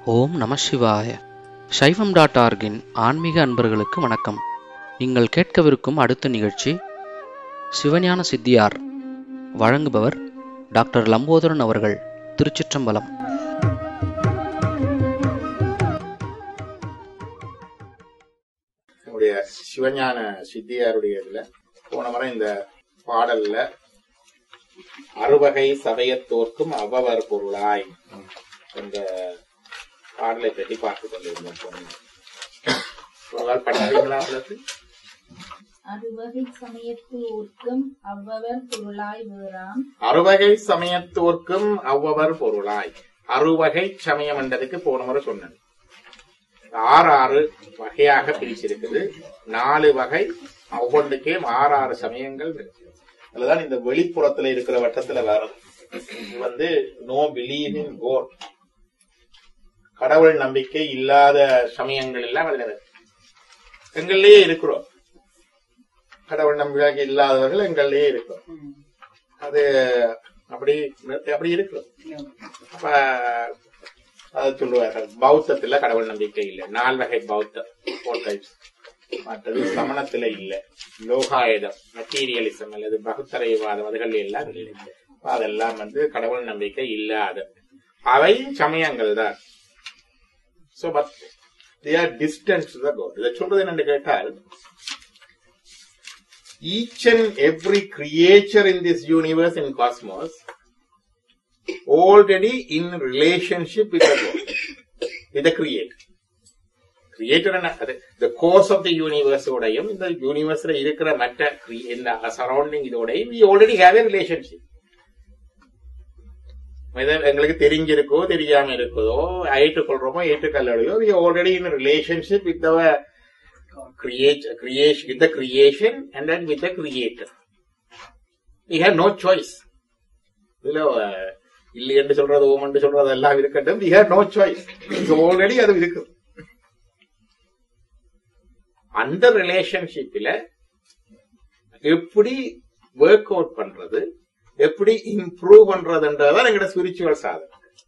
ஓம் நம சிவாய சைவம் டாட் ஆர்கின் ஆன்மீக அன்பர்களுக்கு வணக்கம் நீங்கள் கேட்கவிருக்கும் அடுத்த நிகழ்ச்சி சிவஞான சித்தியார் வழங்குபவர் டாக்டர் லம்போதரன் அவர்கள் திருச்சிற்றம்பலம் நம்முடைய சிவஞான சித்தியாருடைய இதுல போன முறை இந்த பாடல்ல அறுவகை சபையத்தோர்க்கும் அவ்வவர் பொருளாய் என்ற பாடலை பற்றி பார்த்து கொண்டிருந்தோம் போன முறை. ஒரு நாள் படிக்கிறீங்களா அல்லது அறுவகை சமயத்து ஊர்க்கும் அவ்வவர் பொருளாய் வேறாம் அறுவகை சமயத்தோர்க்கும் அவ்வவர் பொருளாய் அறுவகை சமயம் என்றதுக்கு போன முறை சொன்னது ஆறு ஆறு வகையாக பிரிச்சிருக்குது நாலு வகை ஒவ்வொன்றுக்கே ஆறு ஆறு சமயங்கள் இருக்கு அதுலதான் இந்த வெளிப்புறத்துல இருக்கிற வட்டத்துல வரும் இது வந்து நோ பிலீவ் இன் கோட் கடவுள் நம்பிக்கை இல்லாத சமயங்கள் எல்லாம் அதுல இருக்கு எங்கள்லயே இருக்கிறோம் கடவுள் நம்பிக்கை இல்லாதவர்கள் எங்கள்லயே இருக்கிறோம் அது அப்படி அப்படி இருக்கிறோம் அப்ப அது சொல்லுவார்கள் பௌத்தத்துல கடவுள் நம்பிக்கை இல்லை நால் வகை பௌத்தம் ஃபோர் டைப்ஸ் மற்றது சமணத்துல இல்ல லோகாயுதம் மெட்டீரியலிசம் அல்லது பகுத்தரைவாதம் அதுகள் எல்லாம் இல்லை அதெல்லாம் வந்து கடவுள் நம்பிக்கை இல்லாத அவை சமயங்கள் தான் so but they are distance the God இதை சொல்றது என்னன்னு கேட்டால் each and every creature in this universe in cosmos already in relationship with the God, with the creator. Creator என்ன அது the course of the universe உடையும் இந்த யூனிவர்ஸ்ல இருக்கிற மற்ற cre- இந்த சரௌண்டிங் இதோடையும் we already have a relationship இது எங்களுக்கு தெரிஞ்சிருக்கோ தெரியாம இருக்குதோ ஏற்றுக்கொள்றோமோ ஏற்றுக்கொள்ளலையோ we already in a relationship with our create creation with the creation and then with the creator we have no choice இதுல அஹ், இல்லை என்று சொல்றது ஓம் என்று சொல்றது எல்லாம் இருக்கட்டும் we have no choice already அது இருக்கு அந்த ரிலேஷன்ஷிப்ல எப்படி ஒர்க் அவுட் பண்றது எப்படி இம்ப்ரூவ் பண்றதுன்றதான் எங்கட ஸ்பிரிச்சுவல் சாதனை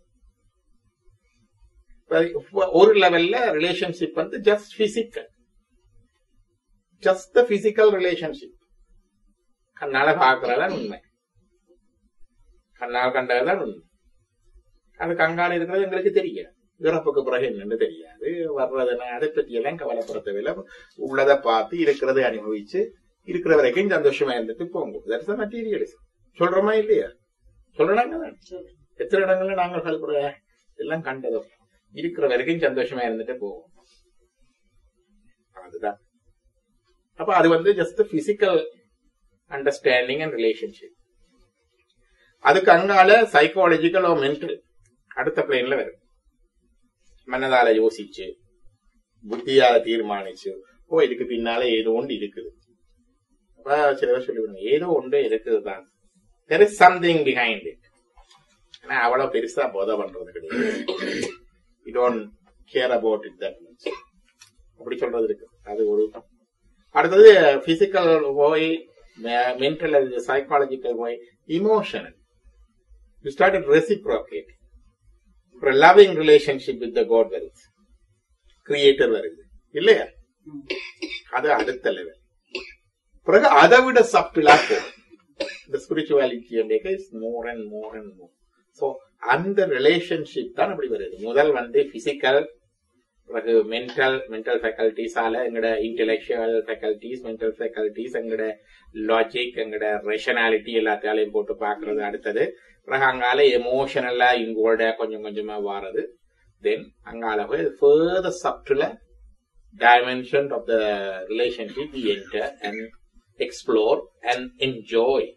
இப்ப ஒரு லெவல்ல ரிலேஷன்ஷிப் வந்து just physical just the physical relationship கண்ணால பாக்குறதான் உண்மை கண்ணால் கண்டதுதான் உண்மை அது கங்கால இருக்கிறது எங்களுக்கு தெரியாது இறப்புக்கு பிறகு என்னன்னு தெரியாது வர்றது என்ன அதை பத்தி எல்லாம் கவலைப்படுத்தவில்லை உள்ளதை பார்த்து இருக்கிறதை அனுபவிச்சு இருக்கிற வரைக்கும் சந்தோஷமா இருந்துட்டு போங்க தட்ஸ் மெட்டீரியலிசம் சொல்றோமா இல்லையா சொல்றாங்க எத்தனை இடங்கள்ல நாங்கள் கலப்புற எல்லாம் கண்டதும் இருக்கிற வரைக்கும் சந்தோஷமா இருந்துட்டு போவோம் அதுதான் அப்ப அது வந்து just physical understanding and relationship அதுக்கு அங்கால சைக்காலஜிக்கல் மென்டல் அடுத்த பிளேன்ல வரும் மனதால யோசிச்சு புத்தியால தீர்மானிச்சு ஓ இதுக்கு பின்னால ஏதோ ஒன்று இருக்குது அப்ப சில பேர் சொல்லிவிடுங்க ஏதோ ஒன்று இருக்குது தான் there is something behind it ஆனா அவ்வளவு பெருசா போதை பண்றது கிடையாது you don't care about it that much அப்படி சொல்றது இருக்கு அது ஒரு அடுத்தது பிசிக்கல் போய் மென்டல் சைக்காலஜிக்கல் போய் emotional you started reciprocating. For a loving relationship with the God வருது கிரியேட்டர் வருது இல்லையா அது அடுத்த லெவல் பிறகு அதை விட சப்டிலா போகும் இந்த spirituality is more and more and more so அந்த ரிலேஷன்ஷிப் தான் அப்படி வருது முதல் வந்து பிசிக்கல் பிறகு மென்டல் மென்டல் ஃபேக்கல்டிஸால எங்கட இன்டெலெக்சுவல் ஃபேக்கல்டிஸ் மென்டல் ஃபேக்கல்டிஸ் எங்கட லாஜிக் எங்கட ரேஷனாலிட்டி எல்லாத்தையும் போட்டு பாக்குறது அடுத்தது பிறகு அங்கால எமோஷனலா இன்வால்வ்டா கொஞ்சம் கொஞ்சமா வாரது தென் அங்கால போய் further subtler dimension of the relationship we enter and explore and enjoy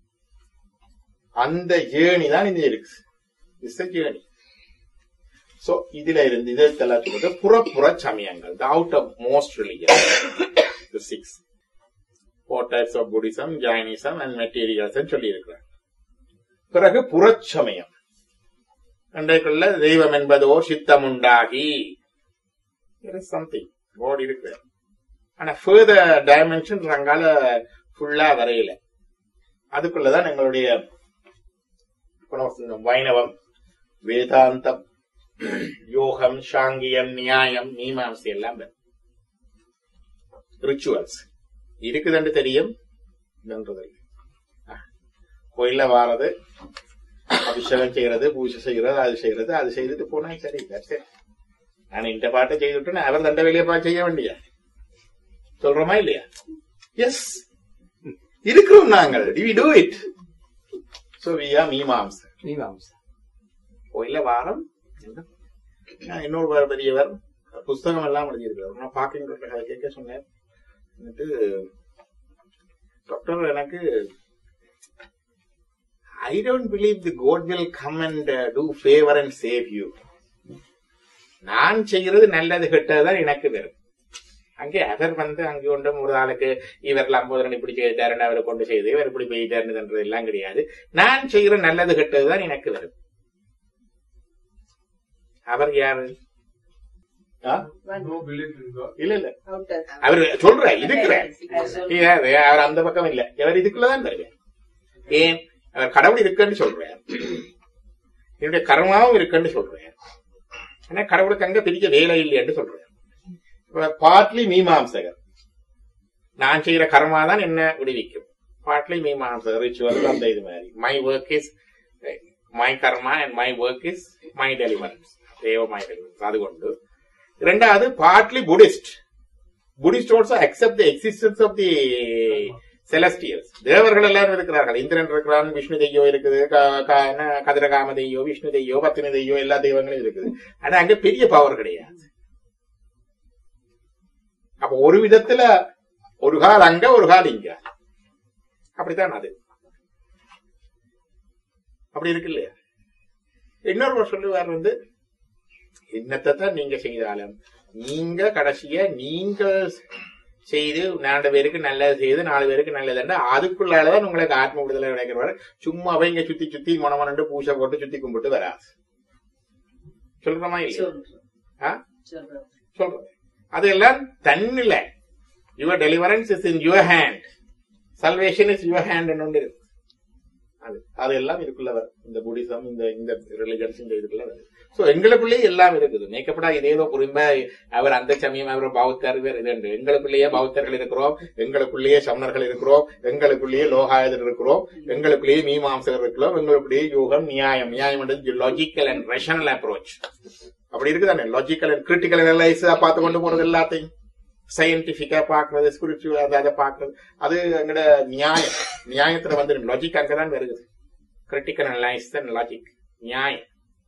அந்த ஜேர்னி தான் இது இருக்கு இட்ஸ் அ ஜேர்னி சோ இதுல இருந்து இதெல்லாம் சொல்றது புறப்புற சமயங்கள் the out of most religion the six four types of Buddhism Jainism and materials சொல்லி இருக்கிறார் பிறகு புறச்சமயம் அன்றைக்குள்ள தெய்வம் என்பதோ சித்தம் உண்டாகி சம்திங் கோட் இருக்கு ஆனா ஃபர்தர் டைமென்ஷன் அங்கால ஃபுல்லா வரையில அதுக்குள்ளதான் எங்களுடைய வைணவம் வேதாந்தம் யோகம் சாங்கியம் நியாயம் மீமாம்சை எல்லாம் ரிச்சுவல்ஸ் இருக்குதுன்னு தெரியும் இல்லைன்றது இல்லை. ஆ. கோயில்ல வாரது அபிஷேகம் செய்யறது பூஜை செய்யறது அது செய்யறது அது செய்துட்டு போனா சரி that's it. நான் இந்த பாட்டை செய்துட்டு நான் அவர் தண்ட வேலையை பா செய்ய வேண்டிய சொல்றோமா இல்லையா எஸ் இருக்கிறோம் நாங்கள் we do it so we are Mimamsa Mimamsa கோயில்ல வாரம் நான் இன்னொரு ஒரு பெரியவர் புஸ்தகம் எல்லாம் எழுதியிருக்கிறார் நான் பாக்கிங் கேட்க சொன்னேன் എന്നിട്ട് டாக்டர் எனக்கு I don't believe the God will come and do favour and save you நான் செய்யறது நல்லது கெட்டதுதான் எனக்கு வரும் அங்கே அவர் வந்து அங்கே கொண்டு ஒரு ஆளுக்கு இவர் லம்போதரன் இப்படி செய்தாருன்னு அவரை கொண்டு செய்து இவர் இப்படி போயிட்டாருன்றது எல்லாம் கிடையாது நான் செய்யற நல்லது கெட்டதுதான் எனக்கு வரும் அவர் யாரு ஆ? நோ பிலீவ் இன் காட் இல்ல இல்ல அவர் சொல்ற இருக்கிற அவர் அந்த பக்கம் இல்ல அவர் இதுக்குள்ளதான் வருவார் ஏன் அவர் கடவுள் இருக்குன்னு சொல்றார் என்னுடைய கர்மாவும் இருக்குன்னு சொல்றார் ஆனா கடவுளுக்கு அங்க பெரிய வேலை இல்லைன்னு சொல்றார் பார்ட்லி மீமாம்சகர் நான் செய்யற கர்மா தான் என்ன விடுவிக்கும் பார்ட்லி மீமாம்சகர் ரிச்சுவல் அந்த இது மாதிரி my work is my karma and my work is my deliverance தேவ மை டெலிவரன்ஸ் அது கொண்டு இரண்டாவது partly Buddhist Buddhist also accept the existence of the celestials தேவர்கள் எல்லாரும் இருக்கிறார்கள் இந்திரன் இருக்கிறான் விஷ்ணு தெய்யோ இருக்குது க- க- என்ன, கதிரகாம தெய்யோ விஷ்ணு தெய்யோ பத்தினி தெய்யோ எல்லா தெய்வங்களும் இருக்குது ஆனா அங்க பெரிய பவர் கிடையாது அப்ப ஒரு விதத்துல ஒரு கால் அங்க ஒரு கால் இங்க அப்படித்தான் அது அப்படி இருக்கு இல்லையா இன்னொரு சொல்லுவார் வந்து என்னத்தை தான் நீங்க செய்தாலும் நீங்க கடைசியா நீங்க செய்து நாலு பேருக்கு நல்லது செய்து நாலு பேருக்கு நல்லதுன்னா அதுக்குள்ளாலதான் உங்களுக்கு ஆத்ம விடுதலை கிடைக்கிறவர் சும்மா அவங்க சுத்தி சுத்தி மனமனண்டு பூசை போட்டு சுத்தி கும்பிட்டு வராது சொல்றோமா இல்லையா ஆ? சொல்றேன் அதெல்லாம் தன்னில your deliverance is in your hand salvation is your hand ஒன்று இருக்கு அது அதெல்லாம் இதுக்குள்ள வரும் இந்த புடிசம் இந்த இந்த ரிலிஜன்ஸ் இந்த இதுக்குள்ள வருது சோ எங்களுக்குள்ளேயே எல்லாம் இருக்குது மேக்கப்படா இதேதோ குறும்ப அவர் அந்த சமயம் அவர் பௌத்தர் இவர் இது என்று. எங்களுக்குள்ளேயே பௌத்தர்கள் இருக்கிறோம் எங்களுக்குள்ளேயே சமணர்கள் இருக்கிறோம் எங்களுக்குள்ளேயே லோகாயதர் இருக்கிறோம் எங்களுக்குள்ளேயே மீமாம்சகர் இருக்கிறோம் எங்களுக்குள்ளேயே யோகம் நியாயம் நியாயம் லாஜிக்கல் அண்ட் ரேஷனல் அப்ரோச் அப்படி இருக்குதானே லாஜிக்கல் அண்ட் கிரிட்டிக்கல் அனலைஸ் பார்த்து கொண்டு போறது எல்லாத்தையும் சயின்டிபிக்கா பாக்குறது ஸ்பிரிச்சுவல் அதை அதை பாக்குறது அது எங்கட நியாயம் நியாயத்துல வந்து லாஜிக் அங்கதான் வருது கிரிட்டிக்கல் அனலைஸ் தான் லாஜிக் நியாயம்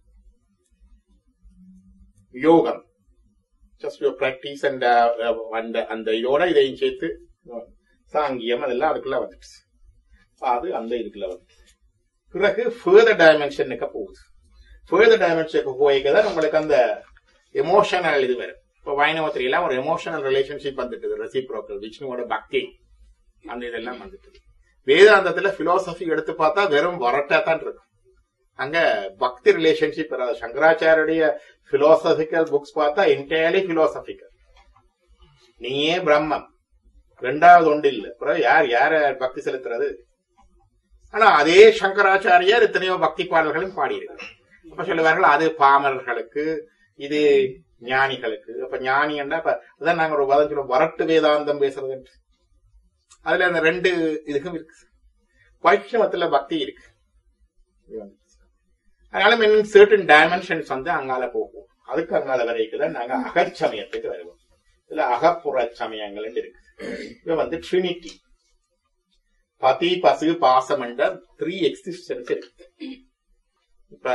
யோகம் ஜஸ்ட் யுவர் பிராக்டிஸ் அண்ட் அந்த அந்த இதோட இதையும் சேர்த்து uh, சாங்கியம் அதெல்லாம் அதுக்குள்ள வந்துடுச்சு அது அந்த இதுக்குள்ள வந்துடுச்சு பிறகு ஃபர்தர் டைமென்ஷனுக்கு போகுது ஃபர்தர் டைமென்ஷனுக்கு போய்க்கதான் உங்களுக்கு அந்த எமோஷனல் இது வரும் இப்போ வைணவத்திலாம் ஒரு எமோஷனல் ரிலேஷன்ஷிப் வந்துட்டு ரெசிப்ரோக்கல் விஷ்ணுவோட பக்தி அந்த இதெல்லாம் வந்துட்டு வேதாந்தத்துல பிலோசபி எடுத்து பார்த்தா வெறும் வரட்டா தான் இருக்கும் அங்க பக்தி ரிலேஷன்ஷிப் வராது சங்கராச்சாரியுடைய பிலோசபிக்கல் புக்ஸ் பார்த்தா என்டையர்லி பிலோசபிக்கல் நீயே பிரம்மம் ரெண்டாவது ஒன்று இல்ல அப்புறம் யார் யார பக்தி செலுத்துறது ஆனா அதே சங்கராச்சாரியார் எத்தனையோ பக்தி பாடல்களும் பாடியிருக்காரு அப்ப சொல்லுவார்கள் அது பாமரர்களுக்கு இது ஞானிகளுக்கு அப்ப ஞானி என்றா இப்ப அதான் நாங்க ஒரு பதம் சொல்லுவோம் வரட்டு வேதாந்தம் பேசுறது அதுல அந்த ரெண்டு இதுக்கும் இருக்கு வைஷ்ணவத்துல பக்தி இருக்கு அதனால மீன் சர்டன் டைமென்ஷன்ஸ் வந்து அங்கால போகும் அதுக்கு அங்கால வரைக்கும் தான் நாங்க அகச்சமயத்துக்கு வருவோம் இதுல அகப்புற சமயங்கள் இருக்கு இது வந்து ட்ரினிட்டி பதி பசு பாசம் என்ற த்ரீ எக்ஸிஸ்டன்ஸ் இருக்கு இப்ப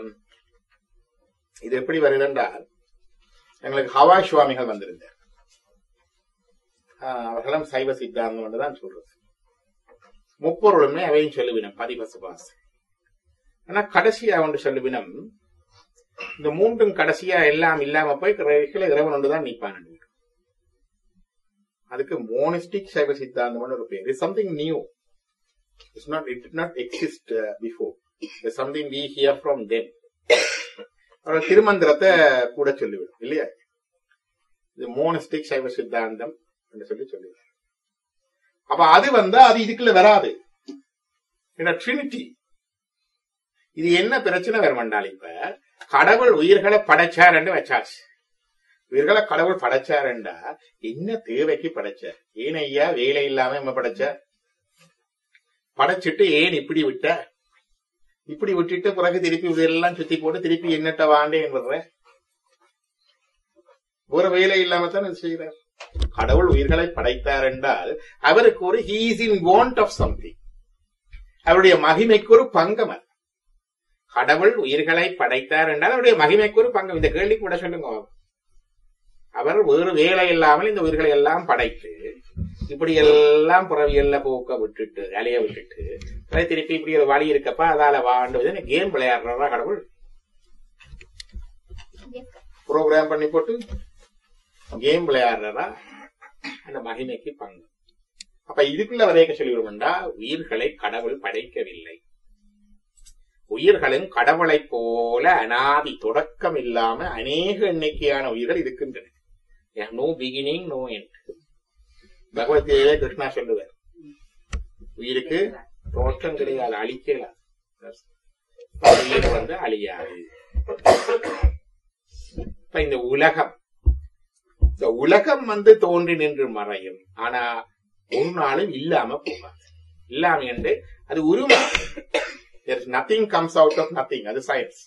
இது எப்படி வருதுன்றால் எங்களுக்கு ஹவா சுவாமிகள் வந்திருந்தார் ஆஹ் அவர்களும் சைவ சித்தாந்தம் தான் சொல்றது முப்பொருளுமே அவையும் சொல்லுவினம் பதிபசு பாசம் ஆனா கடைசியா ஒன்று சொல்லுவினம் இந்த மூன்றும் கடைசியா எல்லாம் இல்லாம போய் கடைசியில இறைவன் ஒன்று தான் நிப்பான் அதுக்கு மோனிஸ்டிக் சைவ சித்தாந்தம் ஒரு பேர் is something new it's not it not exist before it's something we hear from them அவர் திருமந்திரத்தை கூட சொல்லிவிடும் இல்லையா இது மோனிஸ்டிக் சைவ சித்தாந்தம் என்று சொல்லி சொல்லுவார் அப்ப அது வந்து அது இதுக்குள்ள வராது ஏன்னா ட்ரினிட்டி இது என்ன பிரச்சனை வர வேண்டாம் இப்ப கடவுள் உயிர்களை படைச்சாருன்னு வச்சாச்சு உயிர்களை கடவுள் படைச்சாருண்டா என்ன தேவைக்கு படைச்சார் ஏன் ஐயா வேலை இல்லாம நம்ம படைச்சார் படைச்சிட்டு ஏன் இப்படி விட்ட இப்படி விட்டுட்டு பிறகு திருப்பி இதெல்லாம் சுத்தி போட்டு திருப்பி என்னட்ட வாண்டேன் விடுற ஒரு வேலை இல்லாம தான் இது செய்யறார் கடவுள் உயிர்களை படைத்தார் என்றால் அவருக்கு ஒரு he's in want of something அவருடைய மகிமைக்கு ஒரு பங்கம் அது கடவுள் உயிர்களை படைத்தார் என்றால் அவருடைய மகிமைக்கு ஒரு பங்கம் இந்த கேள்வி கூட சொல்லுங்க அவர் வேறு வேலை இல்லாமல் இந்த உயிர்களை எல்லாம் படைத்து இப்படி எல்லாம் புறவியல்ல போக்க விட்டுட்டு அலைய விட்டுட்டு அப்புறம் திருப்பி இப்படி ஒரு வழி இருக்கப்ப அதால வாண்டு கேம் விளையாடுறதா கடவுள் ப்ரோக்ராம் பண்ணி போட்டு கேம் விளையாடுறதா அந்த மகிமைக்கு பங்கு அப்ப இதுக்குள்ள வரையக்க சொல்லிவிடும்டா உயிர்களை கடவுள் படைக்கவில்லை உயிர்களும் கடவுளைப் போல அனாதி தொடக்கம் இல்லாம அநேக எண்ணிக்கையான உயிர்கள் இருக்கின்றன நோ பிகினிங் நோ எண்ட் பகவத்கீதையிலே கிருஷ்ணா சொல்லுவார் உயிருக்கு தோற்றம் கிடையாது அழிக்கலாம் உயிர் வந்து அழியாது இப்ப இந்த உலகம் இந்த உலகம் வந்து தோன்றி நின்று மறையும் ஆனா ஒரு நாளும் இல்லாம போகாது இல்லாம என்று அது உருவம் nothing comes out of nothing அது சயின்ஸ்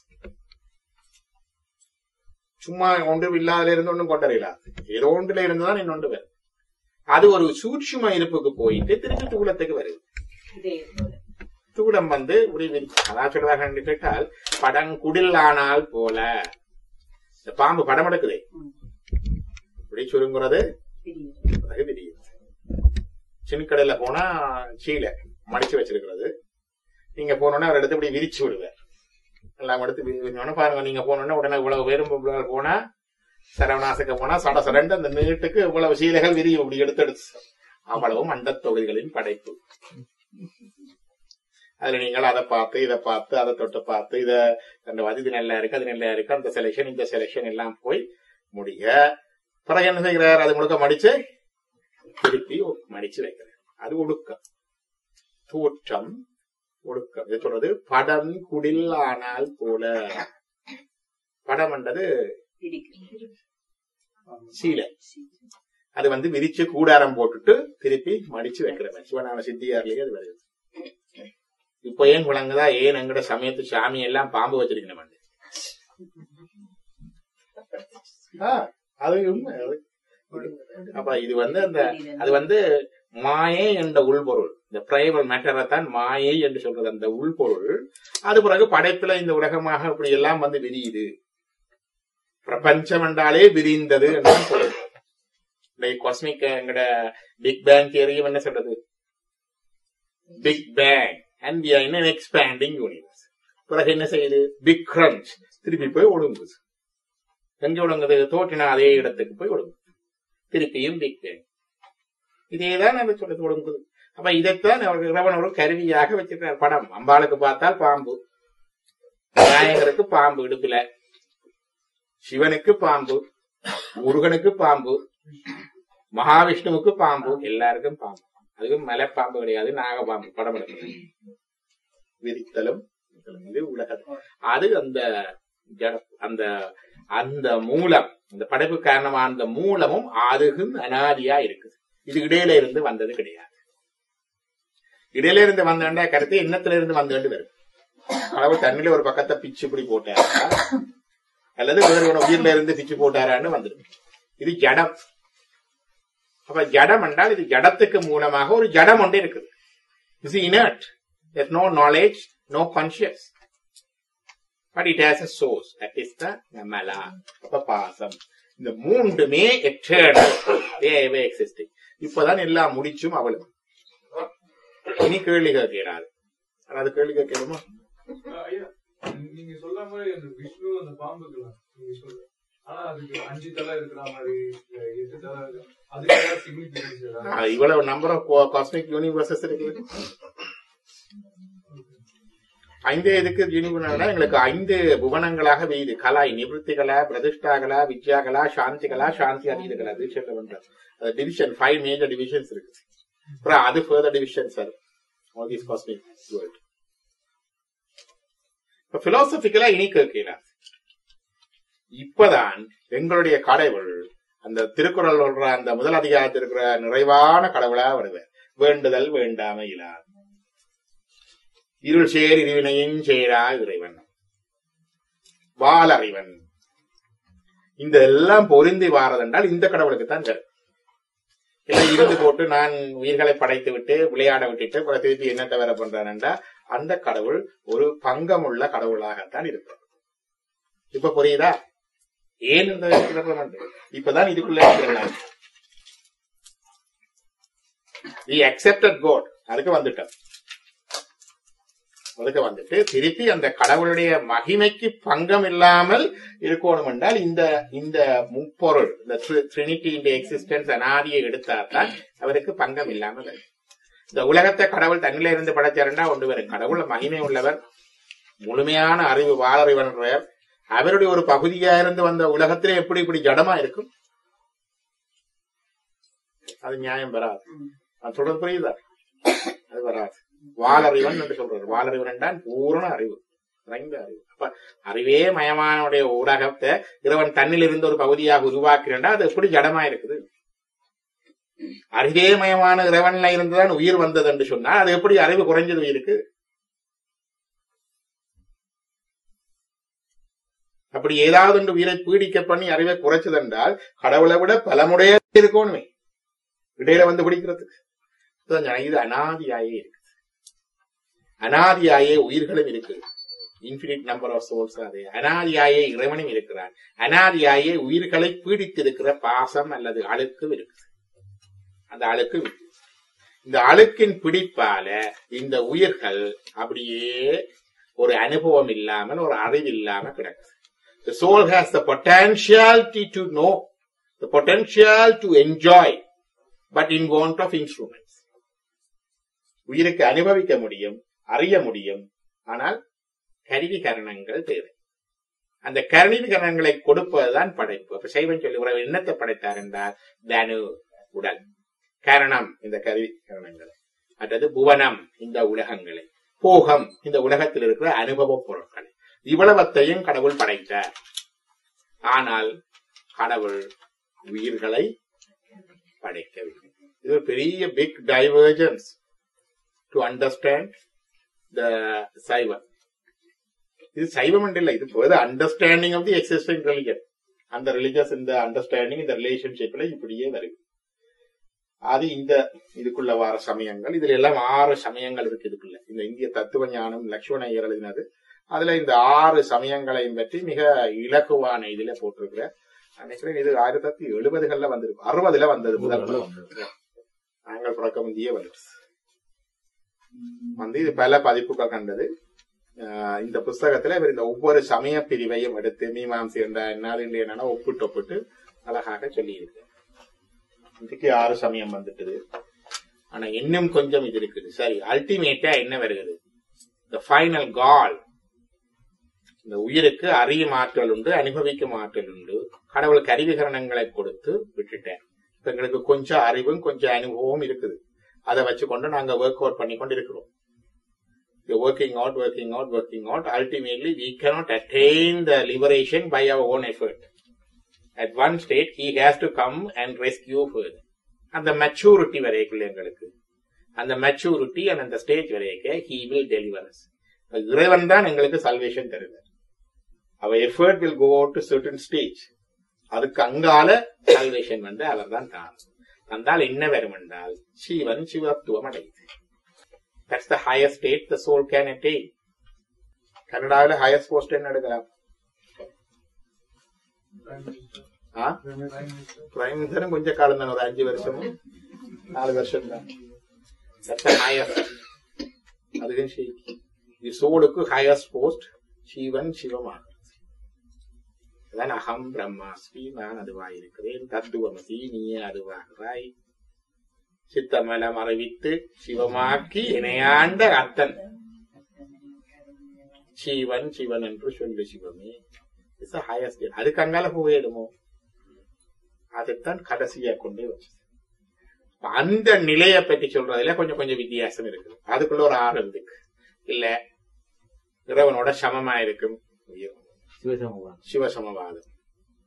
சும்மா ஒன்றும் இல்லாதல இருந்து ஒன்றும் கொண்டறியலாது ஏதோ ஒன்றுல இருந்துதான் இன்னொன்று வரும் அது ஒரு சூட்சும இருப்புக்கு போயிட்டு திருப்பி தூளத்துக்கு வருது தூளம் வந்து இப்படி விரி- அதான் சொல்றாங்க கேட்டால் படங்குடில் ஆனால் போல இந்த பாம்பு படம் எடுக்குது இப்படி சுருங்குறது பிறகு விரியுது சின்கடையில போனா சீலை மடிச்சு வச்சிருக்கிறது நீங்க போனோன்னா அவர் எடுத்து இப்படி விரிச்சு விடுவார் எல்லாம் எடுத்து வி- விரிச்சோன்னா பாருங்க நீங்க போனோன்னா உடனே இவ்வளவு பேரும் இவ்வளவு போனா சரவணாசுக்கு போனா சட சரண்டு அந்த நீட்டுக்கு இவ்வளவு சீலைகள் விரியும் இப்படி எடுத்து எடுத்து அவ்வளவும் அண்டத் தொகுதிகளின் படைப்பு அதுல நீங்கள் அதை பார்த்து இதை பார்த்து அதை தொட்டு பார்த்து இத அந்த இது நல்லா இருக்கு அது நல்லா இருக்கு அந்த செலெக்ஷன் இந்த செலெக்ஷன் எல்லாம் போய் முடிய பிறகு என்ன செய்கிறார் அது முழுக்க மடிச்சு திருப்பி மடிச்சு வைக்கிறார் அது ஒடுக்கம் தோற்றம் ஒடுக்கம் இது சொல்றது படம் குடில் ஆனால் போல படம் என்றது சீலை அது வந்து விரிச்சு கூடாரம் போட்டுட்டு திருப்பி மடிச்சு வைக்கிறவன் சிவனான சித்தியார்லயே அது வருது இப்ப ஏன் விளங்குதா ஏன் எங்கட சமயத்து சாமி எல்லாம் பாம்பு வச்சிருக்கணும் அது உண்மை அது. அப்ப இது வந்து அந்த அது வந்து மாயை என்ற உள்பொருள் இந்த பிரைவல் மேட்டரை தான் மாயை என்று சொல்றது அந்த உள்பொருள் அது பிறகு படைப்புல இந்த உலகமாக இப்படி எல்லாம் வந்து விரியுது பிரபஞ்சம் என்றாலே விரிந்தது என்று பொருள் இந்த காஸ்மிக் எங்கட பிக் பேங் தியரியும் என்ன சொல்றது big bang and we are in an expanding universe பிறகு என்ன செய்யுது பிக் crunch திருப்பி போய் ஒடுங்குது எங்க ஒடுங்குது தோற்றினா அதே இடத்துக்கு போய் ஒடுங்குது திருப்பியும் பிக் பேங் இதேதான் அந்த சொல்றது ஒடுங்குது அப்ப இதைத்தான் அவர் இறைவன் ஒரு கருவியாக வச்சிருக்கார் படம் அம்பாளுக்கு பார்த்தால் பாம்பு விநாயகருக்கு பாம்பு இடுப்புல சிவனுக்கு பாம்பு முருகனுக்கு பாம்பு மகாவிஷ்ணுவுக்கு பாம்பு எல்லாருக்கும் பாம்பு அதுவும் மலைப்பாம்பு கிடையாது நாகபாம்பு படம் எடுக்கிறது விரித்தலும் இது உலகம் அது அந்த ஜட- அந்த அந்த மூலம் அந்த படைப்பு காரணமான அந்த மூலமும் அதுகும் அனாதியா இருக்குது இது இடையில இருந்து வந்தது கிடையாது இடையில இருந்து வந்தேன்டா கருத்து எண்ணத்துல இருந்து வந்தேன்னு வரும் கடவுள் தண்ணில ஒரு பக்கத்தை பிச்சு இப்படி போட்டாரா அல்லது வேறு ஒரு உயிர்ல இருந்து பிச்சு போட்டாரான்னு வந்துடும் இது ஜடம் அப்ப ஜடம் என்றால் இது ஜடத்துக்கு மூலமாக ஒரு ஜடம் ஒன்று இருக்குது is inert there's no knowledge no conscious but it has a source that is the namala அப்ப பாசம் இந்த மூன்றுமே eternal they are ever existing இப்பதான் எல்லாம் முடிச்சும் அவளும் இனி கேள்வி கேட்கிறாள் அதாவது கேள்வி கேட்கணுமா ஐயா நீங்க சொல்ற மாதிரி அந்த விஷ்ணு அந்த பாம்புக்கலாம் நீங்க சொல்ற ஆனா அதுக்கு அஞ்சு தலை இருக்கிற மாதிரி இல்ல எட்டு தலை இருக்கு. அதுக்கு ஏதாவது சிக்னிபிகன்ஸ் ஏதாவது ஆஹ் இவ்வளவு நம்பர் ஆஃப் காஸ்மிக் யூனிவர்சஸ் இருக்குது ஐந்து இதுக்கு யூனிவர்னா எங்களுக்கு ஐந்து புவனங்களாக வீது கலாய் நிவൃத்திகளா பிரதிஷ்டாகளா வித்யாகளா சாந்திகளா சாந்தி அதீதகளா அது சொல்ல பண்ற டிவிஷன் ஃபைவ் மேஜர் டிவிஷன்ஸ் இருக்கு அப்புறம் அது further division sir all these cosmic world இப்ப பிலாசபிக்கலா இனி கேட்கலாம் இப்பதான் எங்களுடைய கடவுள் அந்த திருக்குறள் சொல்ற அந்த முதல் அதிகாரத்தில் இருக்கிற நிறைவான கடவுளா வருவார் வேண்டுதல் வேண்டாமை இல்லார் இருள் சேர் இருவினையும் சேரா இறைவன் வாலறிவன் இந்த எல்லாம் பொருந்தி வாரதென்றால் இந்த கடவுளுக்கு தான் தரும் இல்லை இருந்து போட்டு நான் உயிர்களை படைத்து விட்டு விளையாட விட்டுட்டு அப்புறம் திருப்பி என்ன தவிர பண்றான்டா அந்த கடவுள் ஒரு பங்கமுள்ள கடவுளாகத்தான் இருக்கிறார் இப்ப புரியுதா ஏன் இந்த development? இப்பதான் இதுக்குள்ள இருக்கிறேன் வி அக்செப்டட் கோட் அதுக்கு வந்துட்டோம் அதுக்கு வந்துட்டு திருப்பி அந்த கடவுளுடைய மகிமைக்கு பங்கம் இல்லாமல் இருக்கணும் என்றால் இந்த இந்த முப்பொருள் இந்த ட்ரினிட்டி இந்த எக்ஸிஸ்டன்ஸ் அனாதியை எடுத்தால்தான் அவருக்கு பங்கம் இல்லாமல் வரும். இந்த உலகத்தை கடவுள் தன்னில இருந்து படைச்சாருண்டா ஒன்று வரும் கடவுள் மகிமை உள்ளவர் முழுமையான அறிவு வாழறிவன்றவர் அவருடைய ஒரு பகுதியா இருந்து வந்த உலகத்திலே எப்படி இப்படி ஜடமா இருக்கும் அது நியாயம் வராது அது சொல்றது புரியுதா அது வராது வாலறிவன் என்று சொல்றாரு வாலறிவன் என்றால் பூரண அறிவு நிறைந்த அறிவு அப்ப அறிவே மயமானுடைய ஊடகத்தை இறைவன் தன்னில் இருந்து ஒரு பகுதியாக உருவாக்குறா அது எப்படி ஜடமா இருக்குது அறிவே மயமான இறைவன்ல இருந்துதான் உயிர் வந்தது என்று சொன்னால் அது எப்படி அறிவு குறைஞ்சது உயிருக்கு அப்படி ஏதாவது ஒன்று உயிரை பீடிக்க பண்ணி அறிவை குறைச்சதென்றால் கடவுளை விட பலமுடைய இருக்கணுமே இடையில வந்து பிடிக்கிறதுக்கு இதுதான் ஞானம். இது அனாதியாயே இருக்கு அனாதியாயே உயிர்களும் இருக்கு இன்பினிட் நம்பர் ஆஃப் சோல்ஸ் அது அனாதியாயே இறைவனும் இருக்கிறான் அனாதியாயே உயிர்களை பீடித்திருக்கிற பாசம் அல்லது அழுக்கும் இருக்கு அந்த அழுக்கு இருக்கு. இந்த அழுக்கின் பிடிப்பால இந்த உயிர்கள் அப்படியே ஒரு அனுபவம் இல்லாமல் ஒரு அறிவு இல்லாம கிடக்குது The soul has the potentiality to know, the potential to enjoy, but in want of instruments. உயிருக்கு அனுபவிக்க முடியும் அறிய முடியும் ஆனால் கருவி கரணங்கள் தேவை அந்த கருவி கரணங்களை கொடுப்பதுதான் படைப்பு அப்ப சைவன் சொல்லி உறவு என்னத்தை படைத்தார் என்றால் தனு உடல் கரணம் இந்த கருவி கரணங்களை அல்லது புவனம் இந்த உலகங்களை போகம் இந்த உலகத்தில் இருக்கிற அனுபவ பொருட்களை இவ்வளவத்தையும் கடவுள் படைத்தார் ஆனால் கடவுள் உயிர்களை படைக்கவில்லை இது ஒரு பெரிய big divergence to understand the Saivam இது சைவம் என்று இல்லை இது understanding of the existing religion அந்த ரிலிஜியஸ் இந்த அண்டர்ஸ்டாண்டிங் இந்த ரிலேஷன்ஷிப்ல இப்படியே வருது அது இந்த இதுக்குள்ள வார சமயங்கள் இதுல எல்லாம் ஆறு சமயங்கள் இருக்கு இதுக்குள்ள இந்த இந்திய தத்துவ ஞானம் லட்சுமண ஐயர் எழுதினது அதுல இந்த ஆறு சமயங்களையும் பற்றி மிக இலகுவான இதுல போட்டிருக்கிற நினைக்கிறேன் இது ஆயிரத்தி தொள்ளாயிரத்தி எழுபதுகள்ல வந்திருக்கு அறுபதுல வந்தது முதல் நாங்கள் பிறக்க முந்தியே வந்தது வந்து இது பல பதிப்புகள் கண்டது ஆஹ் இந்த புஸ்தகத்துல இவர் இந்த ஒவ்வொரு சமய பிரிவையும் எடுத்து மீமாம்சி என்ற என்னால் என்னன்னா ஒப்பிட்டு ஒப்பிட்டு அழகாக சொல்லியிருக்கு இதுக்கு ஆறு சமயம் வந்துட்டுது ஆனா இன்னும் கொஞ்சம் இது இருக்குது சரி அல்டிமேட்டா என்ன வருகிறது த ஃபைனல் கால் இந்த உயிருக்கு அறியும் ஆற்றல் உண்டு அனுபவிக்கும் ஆற்றல் உண்டு கடவுள் கருவிகரணங்களை கொடுத்து விட்டுட்டேன் இப்ப எங்களுக்கு கொஞ்சம் அறிவும் கொஞ்சம் அனுபவமும் இருக்குது அதை வச்சுக்கொண்டு நாங்க ஒர்க் அவுட் பண்ணி கொண்டு இருக்கிறோம் working out, working out, working out. Ultimately, we cannot attain the liberation by our own effort. At one state, he has to come and rescue further. அந்த மெச்சூரிட்டி வரைக்குள்ள எங்களுக்கு அந்த மெச்சூரிட்டி and அந்த stage வரைக்க he will deliver us. இறைவன் தான் எங்களுக்கு salvation தருவார் அவர் effort will go out to certain stage அதுக்கு அங்கால சல்வேஷன் வந்து அவர் தான் தான் தந்தால் என்ன வரும் என்றால் சிவன் சிவத்துவம் அடையுது that's the higher state the soul can attain கனடாவில் ஹையஸ்ட் போஸ்ட் என்ன எடுக்கலாம் பிரைம் மினிஸ்டரும் கொஞ்ச காலம் தான் ஒரு அஞ்சு வருஷமும் நாலு வருஷம் தான் ஹையஸ்ட் அதுவும் ஷீ இது சோலுக்கு ஹையஸ்ட் போஸ்ட் சிவன் சிவமாக அதான் அகம் பிரம்மாஸ்மி நான் அதுவாய் இருக்கிறேன் தத்துவமசி நீயே அதுவாகிறாய் சித்தமலம் அறிவித்து சிவமாக்கி இணையாண்ட அத்தன் சிவன் சிவன் என்று சொல்லு சிவமே இஸ் ஹையஸ்ட் அதுக்கு அங்கால போயிடுமோ அதைத்தான் கடைசியா கொண்டே வச்சது அந்த நிலையை பற்றி சொல்றதுல கொஞ்சம் கொஞ்சம் வித்தியாசம் இருக்குது அதுக்குள்ள ஒரு ஆறு இருக்கு இல்ல இறைவனோட சமமா இருக்கும் சிவசமவாதம்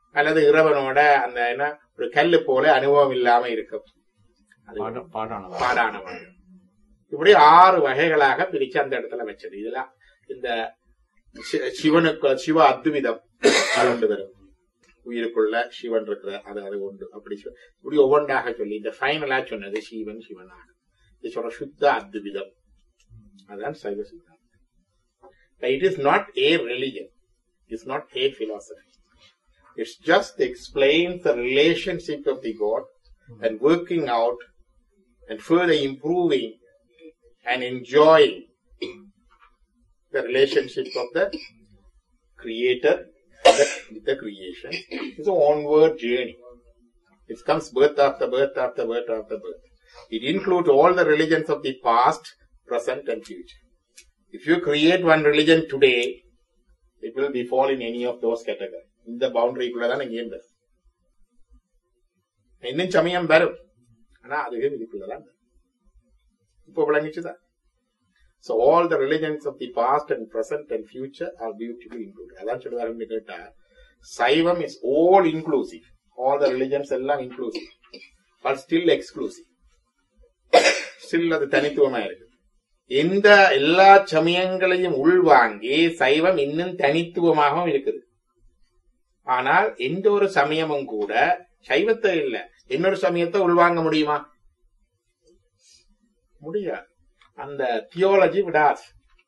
அல்லது இறைவனோட அந்த என்ன ஒரு கல்லு போல அனுபவம் இல்லாம இருக்கும் அது பாட- பாடானவர் பாடானவன் இப்படி ஆறு வகைகளாக பிரிச்சு அந்த இடத்துல வச்சது இதெல்லாம் இந்த சி- சிவனுக்கு சிவ அத்விதம் அது ஒன்று வரும் உயிருக்குள்ள சிவன் இருக்கிற அது அது உண்டு அப்படி சொ- இப்படி ஒவ்வொன்றாக சொல்லி இந்த ஃபைனலா சொன்னது சிவன் சிவனாக இது சொல்ற சுத்த அத்விதம் அதுதான் Saiva Siddhantam it is not a religion it's not a philosophy it's just explains the relationship of the God and working out and further improving and enjoying the relationship of the creator with the creation. It's an onward journey. It comes birth after birth after birth after birth. It includes all the religions of the past, present and future. If you create one religion today, it will be fall in any of those categories. இந்த பவுண்டரிக்குள்ளதான் இங்கே இருந்தது இன்னும் சமயம் வரும் ஆனா அதுவே இதுக்குள்ளதான் வரும். இப்போ விளங்கிச்சுதான் So all the religions of the past and present and future are beautifully included. அதான் சொல்லுவாருன்னு கேட்டா Saivam is all inclusive. All the religions எல்லாம் inclusive. But still exclusive. Still அது தனித்துவமா இருக்கு. எந்த எல்லா சமயங்களையும் உள்வாங்கி சைவம் இன்னும் தனித்துவமாகவும் இருக்குது ஆனால் எந்த ஒரு சமயமும் கூட சைவத்தை இல்ல இன்னொரு சமயத்தை உள்வாங்க முடியுமா முடியாது அந்த தியோலஜி விடாது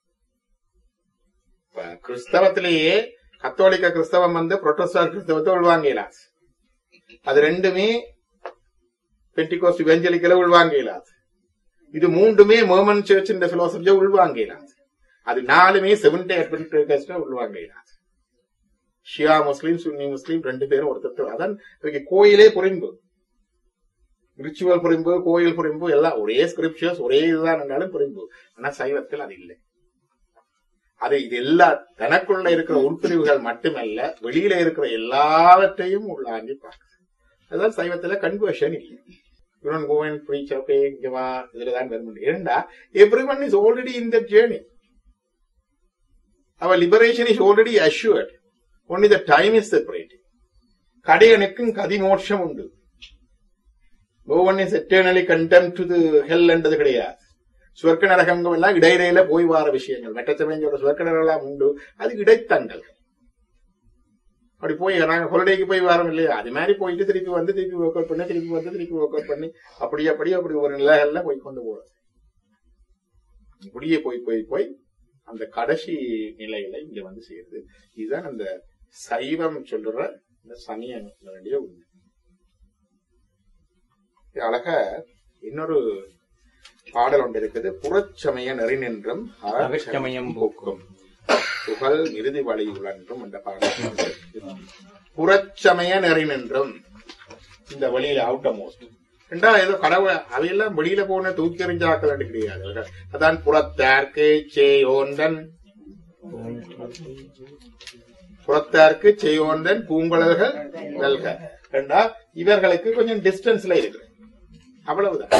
இப்ப கிறிஸ்தவத்திலேயே கத்தோலிக்க கிறிஸ்தவம் வந்து புரொட்டஸ்டார் கிறிஸ்தவத்தை உள்வாங்க இயலாது அது ரெண்டுமே பென்டிகோஸ்ட் இவெஞ்சலிக்கல உள்வாங்க இயலாது இது மூன்றுமே மோமன் சர்ச் இந்த பிலோசபியை உள்வாங்க இயலாது அது நாலுமே செவன்டே அட்வென்டிஸ்ட் உள்வாங்க இயலாது ஷியா முஸ்லீம் சுன்னி முஸ்லீம் ரெண்டு பேரும் ஒருத்தர் அதான் இவங்க கோயிலே புரிம்பு ரிச்சுவல் புரிம்பு கோயில் புரிம்பு எல்லாம் ஒரே ஸ்கிரிப்சர்ஸ் ஒரே இதுதான் இருந்தாலும் புரிம்பு ஆனா சைவத்தில் அது இல்லை அது இது எல்லா தனக்குள்ள இருக்கிற உட்பிரிவுகள் மட்டுமல்ல வெளியில இருக்கிற எல்லாவற்றையும் உள்ளாங்கி பார்க்குது அதுதான் சைவத்துல கன்வர்ஷன் இல்லை இவன் கோவன் ப்ரீச் ஓகே இங்க வா இதுலதான் வர முடியும் ஏண்டா everyone is already in the journey அவர் liberation is already assured only the time is separating கடையனுக்கும் கதிமோட்சம் உண்டு no one is eternally condemn to hell என்றது கிடையாது சுவர்க்க நரகங்கம் எல்லாம் இடையிடையில போய் வார விஷயங்கள் மற்ற சமயங்களோட சுவர்க்க நரகம் எல்லாம் உண்டு அது இடைத்தங்கள் அப்படி போய் நாங்க ஹொலிடேக்கு போய் வரோம் இல்லையா அது மாதிரி போயிட்டு திருப்பி வந்து திருப்பி ஒர்க் அவுட் பண்ணி திருப்பி வந்து திருப்பி ஒர்க் அவுட் பண்ணி அப்படி அப்படி அப்படி ஒரு நிலைகள்ல போய் கொண்டு போறது இப்படியே போய் போய் போய் அந்த கடைசி நிலையில இங்க வந்து சேருது இதுதான் அந்த சைவம் சொல்ற இந்த சமயம் வேண்டிய உண்மை இது அழகா இன்னொரு பாடல் ஒன்று இருக்குது புறச்சமய நெறிநின்றும் அகச்சமயம் போக்கும் புகழ் இறுதி வழி உழன்றும் அந்த பாடல் புறச்சமய நெறிநின்றும் இந்த வழியில அவுட் மோஸ்ட் ரெண்டா ஏதோ கடவுள் அவையெல்லாம் வெளியில போன தூக்கி எறிஞ்சாக்கள் கிடையாது அதான் புறத்தார்க்கு சேயோந்தன் புறத்தார்க்கு செய்யோந்தன் பூங்குழல்கள் வெல்க ரெண்டா இவர்களுக்கு கொஞ்சம் டிஸ்டன்ஸ்ல இருக்கு அவ்வளவுதான்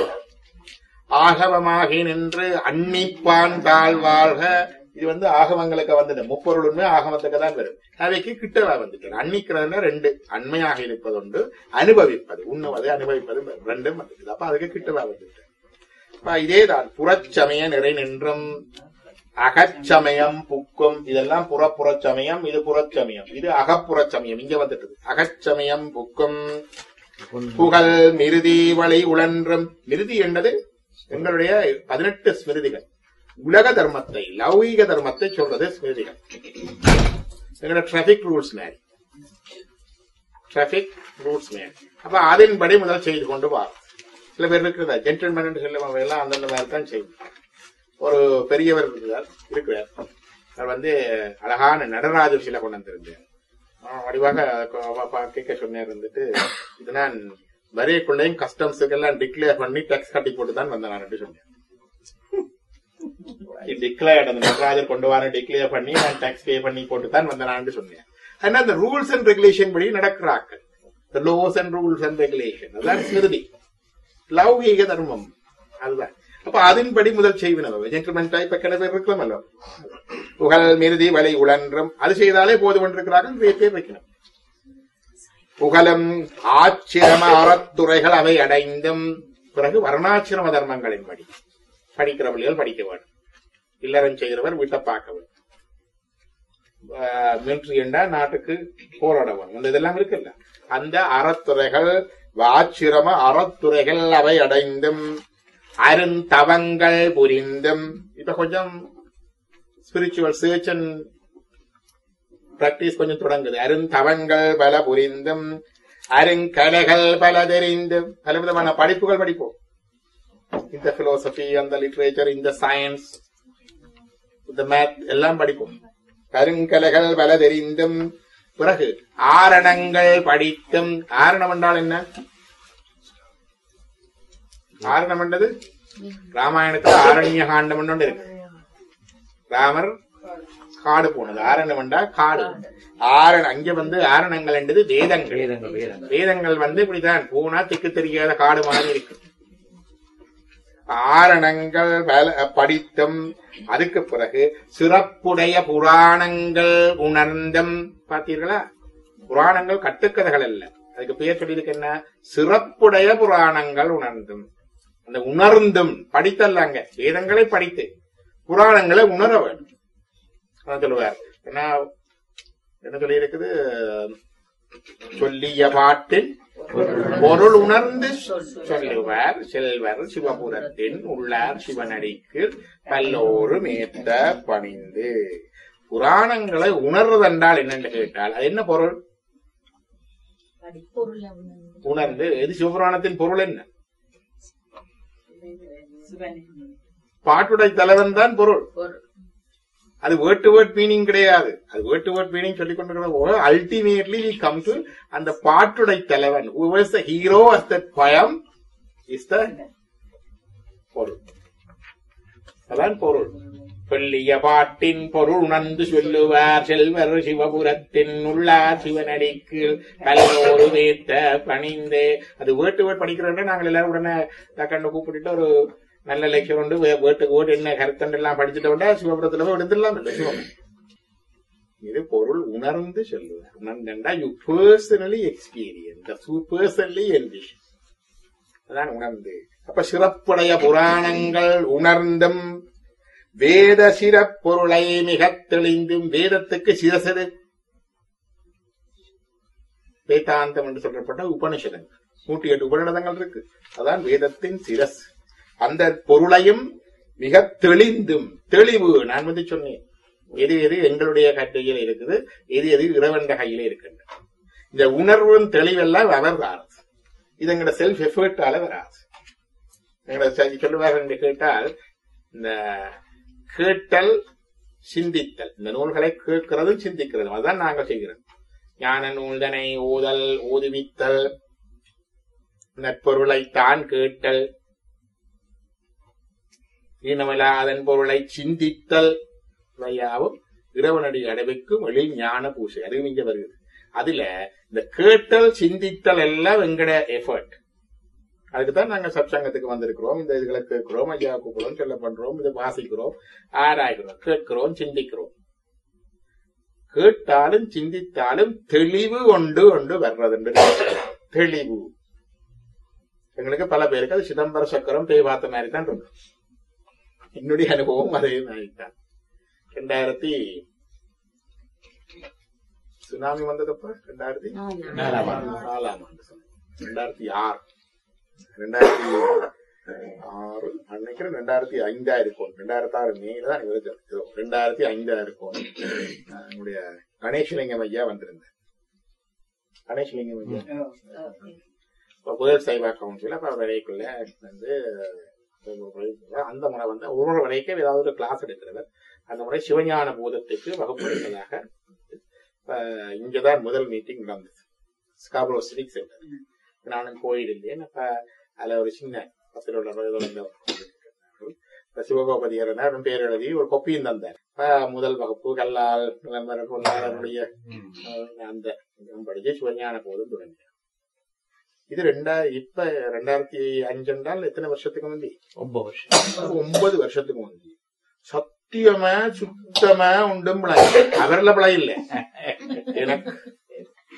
ஆகவமாகி நின்று அன்னிப்பான் தாழ் வாழ்க இது வந்து ஆகவங்களுக்கு வந்தது முப்பொருள் உண்மை ஆகமத்துக்கு தான் வரும் அவைக்கு கிட்டவா வந்துட்டு அன்னிக்கிறதுனா ரெண்டு அண்மையாக இருப்பது உண்டு அனுபவிப்பது உண்ணுவது அனுபவிப்பது ரெண்டும் வந்துட்டு அப்ப அதுக்கு கிட்டவா வந்துட்டு அப்ப இதேதான் புறச்சமய நிறை நின்றும் அகச்சமயம் புக்கும் இதெல்லாம் புறப்புறச்சமயம் இது புறச்சமயம் இது அகப்புறச்சமயம் இங்க வந்துட்டது அகச்சமயம் புக்கும் புகழ் மிருதி வழி உழன்றும் மிருதி என்பது எங்களுடைய பதினெட்டு ஸ்மிருதிகள் உலக தர்மத்தை லௌகிக தர்மத்தை சொல்றது ஸ்மிருதிகள் எங்களோட டிராபிக் ரூல்ஸ் மாதிரி டிராபிக் ரூல்ஸ் மாதிரி அப்ப அதன்படி முதல் செய்து கொண்டு வா சில பேர் இருக்கிறதா ஜென்டில்மேன் சொல்லுவாங்க எல்லாம் அந்தந்த மாதிரி தான் செய்யும் ஒரு பெரியவர் இருக்கிறார் இருக்கிறார் அவர் வந்து அழகான நடராஜ சிலை கொண்டு வந்திருந்தார் அவன் வடிவாக கொ- ப- கேட்க சொன்னார் வந்துட்டு இது நான் வரையக்குள்ளேயும் கஸ்டம்ஸுக்கு எல்லாம் டிக்ளேர் பண்ணி டேக்ஸ் கட்டி போட்டு தான் வந்தேன் நான் என்று சொன்னேன் டிக்ளேர்ட் அந்த நடராஜர் கொண்டு வர டிக்ளேர் பண்ணி நான் டேக்ஸ் பே பண்ணி போட்டு தான் வந்தேன் நான் சொன்னேன் ஆனா அந்த ரூல்ஸ் அண்ட் ரெகுலேஷன் படி நடக்கிறார்கள் the laws and rules and regulation அதான் ஸ்மிருதி லௌகீக தர்மம் அதுதான் அப்ப அதன்படி முதல் செய்வினவர் ஜென்டில்மேன் டைப் எத்தனை பேர் இருக்கலாமല്ലോ புகழ் மிருதி வலை உழன்றும் அது செய்தாலே போது கொண்டிருக்கிறார்கள் நிறைய பேர் வைக்கணும் புகழும் ஆச்சிரம அறத்துறைகள் அவை அடைந்தும் பிறகு வர்ணாசிரம தர்மங்களின்படி படிக்கிற பிள்ளைகள் படிக்க வேண்டும் இல்லறம் செய்கிறவர் வீட்டை பார்க்க வேண்டும் மிலிட்ரி என்றா நாட்டுக்கு போராட வேண்டும் இந்த இதெல்லாம் இருக்குல்ல அந்த அறத்துறைகள் ஆச்சிரம அறத்துறைகள் அவை அடைந்தும் அருந்தவங்கள் புரிந்தும் இப்ப கொஞ்சம் ஸ்பிரிச்சுவல் சர்ச் அண்ட் பிராக்டிஸ் கொஞ்சம் தொடங்குது அருந்தவங்கள் பல புரிந்தும் அருங்கலைகள் பல தெரிந்தும் பல விதமான படிப்புகள் படிப்போம் இந்த பிலோசபி அந்த லிட்ரேச்சர் இந்த சயின்ஸ் இந்த மேத் எல்லாம் படிப்போம் கருங்கலைகள் பல தெரிந்தும் பிறகு ஆரணங்கள் படித்தும் ஆரணம் என்றால் என்ன ஆரணம் என்றது ராமாயணத்துல ஆரண்ய காண்டம் ஒன்று இருக்கு ராமர் காடு போனது ஆரணம் என்றா காடு ஆரண அங்க வந்து ஆரணங்கள் என்றது வேதங்கள் வேதங்கள் வேதங்கள் வேதங்கள் வந்து இப்படிதான் போனா திக்கு தெரியாத காடு மாதிரி இருக்கு ஆரணங்கள் பல- படித்தும் அதுக்கு பிறகு சிறப்புடைய புராணங்கள் உணர்ந்தும் பார்த்தீர்களா புராணங்கள் கட்டுக்கதைகள் அல்ல அதுக்கு பேர் சொல்லியிருக்கு என்ன சிறப்புடைய புராணங்கள் உணர்ந்தும் அந்த உணர்ந்தும் படித்தல்லாங்க வேதங்களை படித்து புராணங்களை உணர வேண்டும் அதான் சொல்லுவார் என்ன என்ன சொல்லி இருக்குது சொல்லிய பாட்டின் பொருள் உணர்ந்து சொல்லுவார் செல்வர் சிவபுரத்தின் உள்ளார் சிவனடிக்கு பல்லோரும் ஏத்த பணிந்து புராணங்களை உணர்வதென்றால் என்னென்று கேட்டால் அது என்ன பொருள் பொருளை உணர்ந்து உணர்ந்து எது சிவபுராணத்தின் பொருள் என்ன பாட்டுடை தலைவன் தான் பொருள் அது வேர்ட் டு வேர்ட் மீனிங் கிடையாது அது வேர்ட் டு வேர்ட் மீனிங் சொல்லிக் கொண்டிருக்கிற அல்டிமேட்லி வி கம் டு அந்த பாட்டுடை தலைவன் ஹீரோ ஆஃப் த பயம் இஸ் த பொருள் அதான் பொருள் சொல்லிய பாட்டின் பொருள் உணர்ந்து சொல்லுவார் செல்வர் சிவபுரத்தின் உள்ளார் சிவனடிக்கு கல்லோரு வேத்த பணிந்து அது வேட்டு வேர்ட் படிக்கிறோம் நாங்கள் எல்லாரும் உடனே கண்ணு கூப்பிட்டுட்டு ஒரு நல்ல லட்சம் உண்டு வே- வேட்டுக்கு ஓட்டு என்ன கருத்தண்டு எல்லாம் படிச்சுட்ட விட சிவபுரத்துல போய் எடுத்துடலாம் இல்ல சிவம் இது பொருள் உணர்ந்து சொல்லுவார் உணர்ந்தா you personally experience personally envision அதான் உணர்ந்து அப்ப சிறப்புடைய புராணங்கள் உணர்ந்தும் வேத சிறப்பொருளை மிகத் தெளிந்தும் வேதத்துக்கு சிரசது வேதாந்தம் என்று சொல்லப்பட்ட உபனிஷதங்கள் நூற்றி எட்டு உபநிடதங்கள் இருக்கு அதான் வேதத்தின் சிரஸ் அந்த பொருளையும் மிக தெளிந்தும் தெளிவு நான் வந்து சொன்னேன் எது எது எங்களுடைய கையில் இருக்குது எது எது இறைவன் கையில இருக்கின்றது இந்த உணர்வும் தெளிவெல்லாம் அவர் வராது இது எங்களோட செல்ஃப் எஃபர்ட்டால வராது எங்களோட ச- சொல்லுவார்கள் என்று கேட்டால் இந்த கேட்டல் சிந்தித்தல் இந்த நூல்களை கேட்கிறதும் சிந்திக்கிறதும் அதான் நாங்கள் செய்கிறோம் ஞான நூல்தனை ஓதல் ஓதுவித்தல் நற்பொருளை தான் கேட்டல் ஈனமிலா அதன் பொருளை சிந்தித்தல் இவையாவும் இறைவனடி அடைவுக்கும் எழில் ஞான பூசை அதுவும் இங்க வருகிறது அதுல இந்த கேட்டல் சிந்தித்தல் எல்லாம் எங்கட எஃபர்ட் அதுக்குதான் நாங்க சத்சங்கத்துக்கு வந்திருக்கிறோம் இந்த இதுகளை கேட்கிறோம் ஐயா கூப்பிடுறோம் சொல்ல பண்றோம் இதை வாசிக்கிறோம் ஆராய்கிறோம் கேட்கிறோம் சிந்திக்கிறோம் கேட்டாலும் சிந்தித்தாலும் தெளிவு கொண்டு கொண்டு வர்றது தெளிவு எங்களுக்கு பல பேருக்கு அது சிதம்பர சக்கரம் பேய் பார்த்த மாதிரி தான் இருக்கும் என்னுடைய அனுபவம் அதே மாதிரி தான் ரெண்டாயிரத்தி சுனாமி வந்ததப்ப ரெண்டாயிரத்தி நாலாம் ஆண்டு. நாலாம் ஆண்டு ரெண்டாயிரத்தி ஆறு ரெண்டாயிரத்தி ஆறு நினைக்கிறேன் ரெண்டாயிரத்தி ஐந்தா இருக்கும் ரெண்டாயிரத்தி ஆறு மேல தான் இவருக்கு ஏதோ ரெண்டாயிரத்தி ஐந்தா இருக்கும் நான் என்னுடைய கணேஷ்லிங்கம் ஐயா வந்திருந்தேன் கணேஷ்லிங்கம் ஐயா இப்போ வேர்ல்ட் சைவா கவுன்சில் அப்போ விலைக்குள்ள வந்து அந்த முறை வந்து ஒவ்வொரு விலைக்கும் ஏதாவது ஒரு கிளாஸ் எடுக்கிறது அந்த முறை சிவஞான பூதத்துக்கு வகுப்பு எடுப்பதாக அஹ், இங்கதான் முதல் மீட்டிங் நடந்தது ஸ்காபரோ சிவிக் சென்டர் நானும் போயிருந்தேன் அப்ப அதுல ஒரு சின்ன பத்தில் உள்ள வயதுல இருந்த இப்ப சிவகோபதியர் பேர் எழுதி ஒரு கொப்பியும் தந்தார் அப்ப முதல் வகுப்பு கல்லால் விளம்பரம் பொருளாளருடைய அஹ், அந்த இதெல்லாம் படிச்சு சிவஞான போதும் தொடங்கி இது ரெண்டா இப்ப ரெண்டாயிரத்தி அஞ்சு என்றால் எத்தனை வருஷத்துக்கு முந்தி ஒன்பது வருஷம் ஒன்பது வருஷத்துக்கு முந்தி சத்தியமா சுத்தமா உண்டும் பிழை அவர்ல பிழை இல்ல எனக்கு இந்த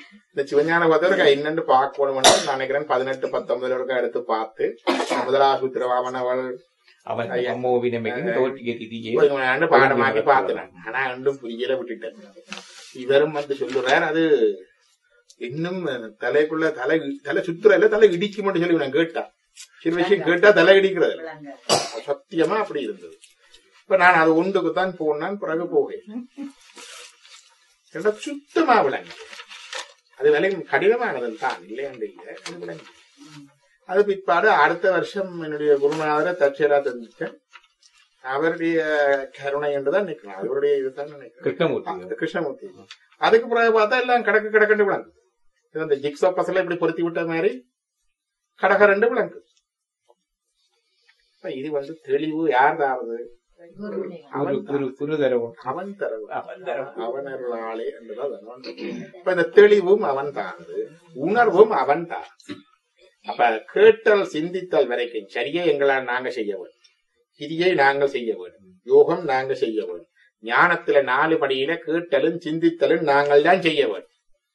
சிவஞான பத்திரிக்கை என்னன்னு பார்க்கணும்னு நான் நினைக்கிறேன் பதினெட்டு பத்தொன்பதுல இருக்க எடுத்து பார்த்து முதலாவது திருவாமன் அவள் அவன் ஐயா. அம்மோவினமையும் தோற்றிய திதியே கொஞ்சம் ஆண்டு பாடமாக்கி பார்த்தேன் ஆனா இன்னும் புரியல விட்டுட்டேன் இவரும் வந்து சொல்லுறார் அது இன்னும் தலைக்குள்ள தலை தலை சுத்துற இல்ல தலை இடிக்கும்னு சொல்லி நான் கேட்டேன் சில விஷயம் கேட்டா தலை இடிக்கிறது இல்ல. சத்தியமா அப்படி இருந்தது இப்ப நான் அது ஒன்றுக்கு தான் போனான் பிறகு போகேன் ஏன்னா சுத்தமா விளங்கு அது விலை கடினமானது தான் இல்லையாண்டு இல்லை அது விளங்கு அது பிற்பாடு அடுத்த வருஷம் என்னுடைய குருநாதரை தற்செயலா தெரிஞ்சுட்டேன் அவருடைய கருணை என்றுதான் நினைக்கிறேன் அவருடைய இதுதான் நினைக்கிறேன் கிருஷ்ணமூர்த்தி ஆ, கிருஷ்ணமூர்த்தி அதுக்கு பிறகு பார்த்தா எல்லாம் கடக்கு கடக்கண்டு விளங்கு இது அந்த ஜிக்ஸா பசல இப்படி பொருத்தி விட்ட மாதிரி கடக ரெண்டு விளங்கு இப்ப இது வந்து தெளிவு யார் தாருது குரு அவன் குரு குரு தரவும் அவன் தரவு அவன் தரவு. அவன் அருளாளே என்றுதான் அவன் இப்ப இந்த தெளிவும் அவன் தானது உணர்வும் அவன் தான் அப்ப கேட்டல் சிந்தித்தல் வரைக்கும் சரியே எங்களால் நாங்க செய்ய வேண்டும் கிரியை நாங்கள் செய்ய வேண்டும் யோகம் நாங்க செய்ய வேண்டும் ஞானத்துல நாலு படியில கேட்டலும் சிந்தித்தலும் நாங்கள் தான் செய்ய வேண்டும்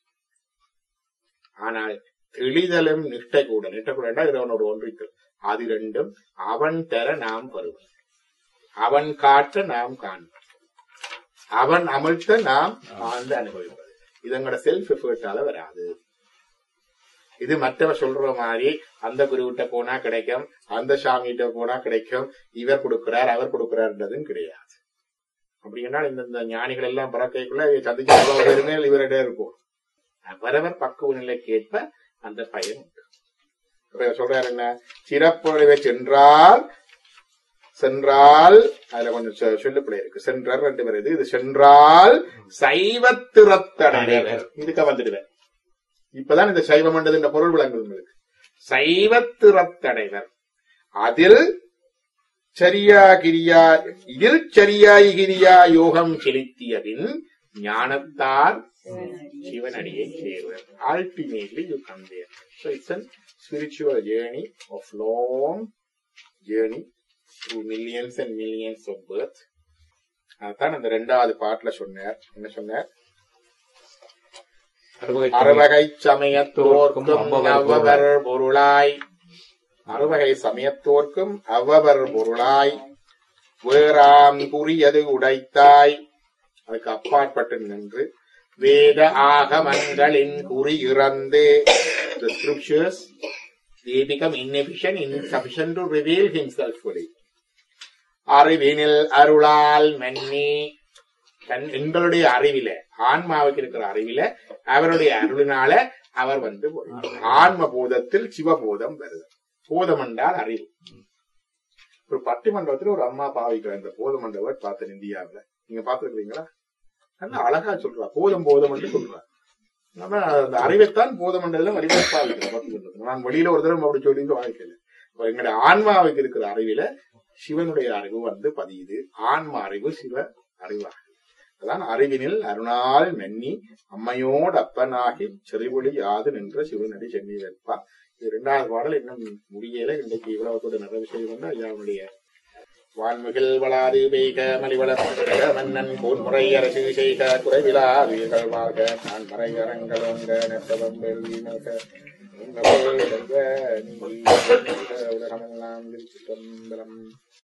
ஆனால் தெளிதலும் நிஷ்டை கூட நிஷ்டை கூட இறைவனோட ஒன்றித்தல் அது ரெண்டும் அவன் தர நாம் பெறுவோம் அவன் காட்ட நாம் காண்போம் அவன் அமிழ்த்த நாம் ஆழ்ந்து அனுபவிப்பது இது எங்களோட செல்ஃப் எஃபர்ட்டால வராது இது மற்றவர் சொல்ற மாதிரி அந்த குருவிட்ட போனா கிடைக்கும் அந்த சாமிகிட்ட போனா கிடைக்கும் இவர் கொடுக்கிறார் அவர் கொடுக்கிறார்ன்றதும் கிடையாது அப்படின்னா இந்த இந்த ஞானிகள் எல்லாம் பிறக்கைக்குள்ள சந்திச்சு அவ்வளவு பெருமையில் இவரிடம் இருக்கும் அவரவர் பக்குவ நிலைக்கு ஏற்ப அந்த பயன் உண்டு இப்ப இவர் சொல்றாரு என்ன சிறப்புடைவை சென்றால் சென்றால் அதுல கொஞ்சம் சொ- சொல்லுப்பிள்ளை இருக்கு சென்றார் ரெண்டு பேர் இது இது சென்றால் சைவத்திறத்தடைவர் இதுக்க வந்துடுவேன் இப்பதான் இந்த சைவம் என்றது இந்த பொருள் விளங்குது உங்களுக்கு சைவத்திறத்தடைவர் அதில் சரியா கிரியா இதில் சரியாய் கிரியா யோகம் செலுத்தியபின் ஞானத்தால் சிவனடியை சேருவர் ultimately you come there so it's an spiritual journey of long journey through millions and millions of births அதான் அந்த ரெண்டாவது பாட்டுல சொன்னார் என்ன சொன்னார் அறுவகை சமயத்தோர்க்கும் அவ்வவர் பொருளாய் அறுவகை சமயத்தோர்க்கும் அவ்வவர் பொருளாய் வேறாம் புரியது உடைத்தாய் அதுக்கு அப்பாற்பட்டு நின்று வேத ஆகமங்களின் குறி இறந்து the scriptures they become inefficient insufficient to reveal himself fully அறிவினில் அருளால் மன்னி தன் எங்களுடைய அறிவில ஆன்மாவுக்கு இருக்கிற அறிவில அவருடைய அருளினால அவர் வந்து போறார். ஆன்ம போதத்தில் சிவபோதம் வருது போதம் என்றால் அறிவு ஒரு பட்டிமன்றத்துல ஒரு அம்மா பாவிக்கிற இந்த போதம் என்றவர் பார்த்தேன் இந்தியாவுல நீங்க பாத்துருக்கீங்களா நல்லா அழகா சொல்றா போதம் போதம் என்று சொல்றா நம்ம அந்த அறிவைத்தான் போதம் என்றதுல வடிவா பாவிக்கிறோம் பட்டிமன்றத்துல நான் வெளியில ஒரு தடவை அப்படி சொல்லி வாழ்க்கையில இப்ப எங்களுடைய ஆன்மாவுக்கு இருக்கிற அறிவில சிவனுடைய அறிவு வந்து பதியுது ஆன்ம அறிவு சிவ அறிவாக அதான் அறிவினில் அருணால் மென்னி அம்மையோடு அப்பனாகி செறிவொளி யாது நின்ற சிவனடி சென்னி வைப்பா இது இரண்டாவது பாடல் இன்னும் முடியல இன்றைக்கு இவ்வளவு நிறைவு செய்து கொண்டு ஐயாவுடைய வான்மிகில் வளாது பெய்க மலிவளர்க மன்னன் கோன்முறை அரசு செய்க குறைவிலா வீர்கள் வாழ்க நான் மறை அரங்களோங்க நெட்டவம் வெள்ளி நல்க உலகமெல்லாம் விரிச்சிட்டம்பலம்